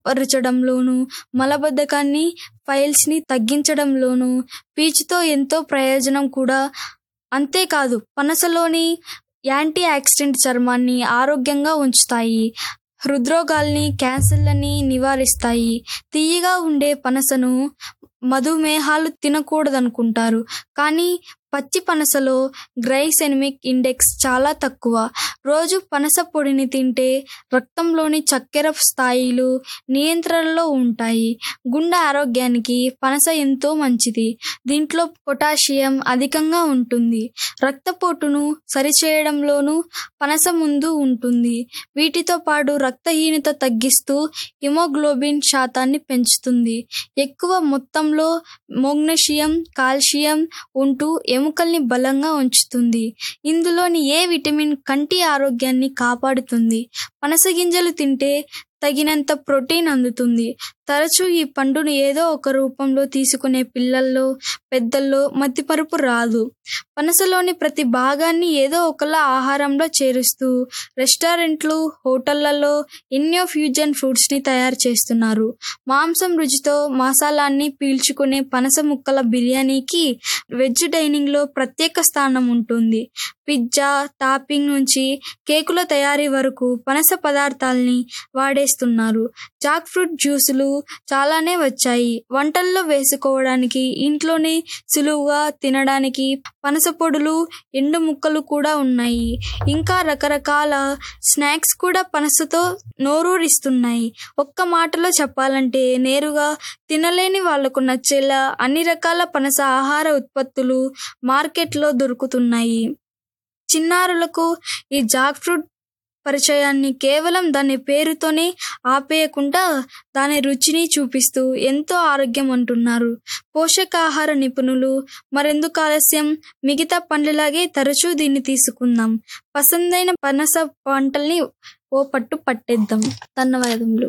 పరచడంలోను మలబద్ధకాన్ని ఫైల్స్ని తగ్గించడంలోను పీచుతో ఎంతో ప్రయోజనం కూడా అంతేకాదు పనసలోని యాంటీ ఆక్సిడెంట్ చర్మాన్ని ఆరోగ్యంగా ఉంచుతాయి హృద్రోగాల్ని క్యాన్సర్లని నివారిస్తాయి తీయగా ఉండే పనసను మధుమేహాలు తినకూడదనుకుంటారు కానీ పచ్చి పనసలో గ్లైసెమిక్ ఇండెక్స్ చాలా తక్కువ రోజు పనస పొడిని తింటే రక్తంలోని చక్కెర స్థాయిలు నియంత్రణలో ఉంటాయి గుండె ఆరోగ్యానికి పనస ఎంతో మంచిది దీంట్లో పొటాషియం అధికంగా ఉంటుంది రక్తపోటును సరిచేయడంలోనూ పనస ముందు ఉంటుంది వీటితో పాటు రక్తహీనత తగ్గిస్తూ హిమోగ్లోబిన్ శాతాన్ని పెంచుతుంది ఎక్కువ మొత్తంలో మొగ్నీషియం కాల్షియం ఉంటూ ఎముకల్ని బలంగా ఉంచుతుంది ఇందులోని ఏ విటమిన్ కంటి ఆరోగ్యాన్ని కాపాడుతుంది పనస గింజలు తింటే తగినంత ప్రోటీన్ అందుతుంది తరచూ ఈ పండును ఏదో ఒక రూపంలో తీసుకునే పిల్లల్లో పెద్దల్లో మతిపరుపు రాదు పనసలోని ప్రతి భాగాన్ని ఏదో ఒకలా ఆహారంలో చేరుస్తూ రెస్టారెంట్లు హోటళ్లలో ఎన్నో ఫ్యూజన్ ఫుడ్స్ని తయారు చేస్తున్నారు మాంసం రుచితో మసాలాన్ని పీల్చుకునే పనస ముక్కల బిర్యానీకి వెజ్ డైనింగ్లో ప్రత్యేక స్థానం ఉంటుంది పిజ్జా టాపింగ్ నుంచి కేకుల తయారీ వరకు పనస పదార్థాలని వాడేస్తున్నారు జాక్ ఫ్రూట్ జ్యూసులు చాలానే వచ్చాయి వంటల్లో వేసుకోవడానికి ఇంట్లోనే సులువుగా తినడానికి పనస పొడులు ఎండు ముక్కలు కూడా ఉన్నాయి ఇంకా రకరకాల స్నాక్స్ కూడా పనసతో నోరూరిస్తున్నాయి ఒక్క మాటలో చెప్పాలంటే నేరుగా తినలేని వాళ్లకు నచ్చేలా అన్ని రకాల పనస ఆహార ఉత్పత్తులు మార్కెట్లో దొరుకుతున్నాయి చిన్నారులకు ఈ జాక్ ఫ్రూట్ పరిచయాన్ని కేవలం దాని పేరుతోనే ఆపేయకుండా దాని రుచిని చూపిస్తూ ఎంతో ఆరోగ్యం అంటున్నారు పోషకాహార నిపుణులు మరెందుకు ఆలస్యం మిగతా పండ్లలాగే తరచూ దీన్ని తీసుకుందాం పసందైన పనస పంటల్ని ఓ పట్టు పట్టేద్దాం ధన్యవాదములు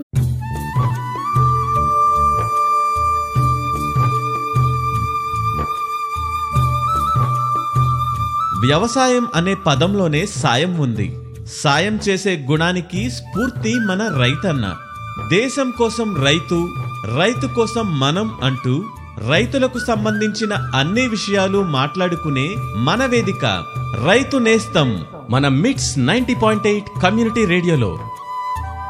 వ్యవసాయం అనే పదంలోనే సాయం ఉంది సాయం చేసే గుణానికి స్ఫూర్తి మన రైతన్న దేశం కోసం రైతు రైతు కోసం మనం అంటూ రైతులకు సంబంధించిన అన్ని విషయాలు మాట్లాడుకునే మన వేదిక రైతు నేస్తం మన మిట్స్ నైంటీ పాయింట్ ఎయిట్ కమ్యూనిటీ రేడియోలో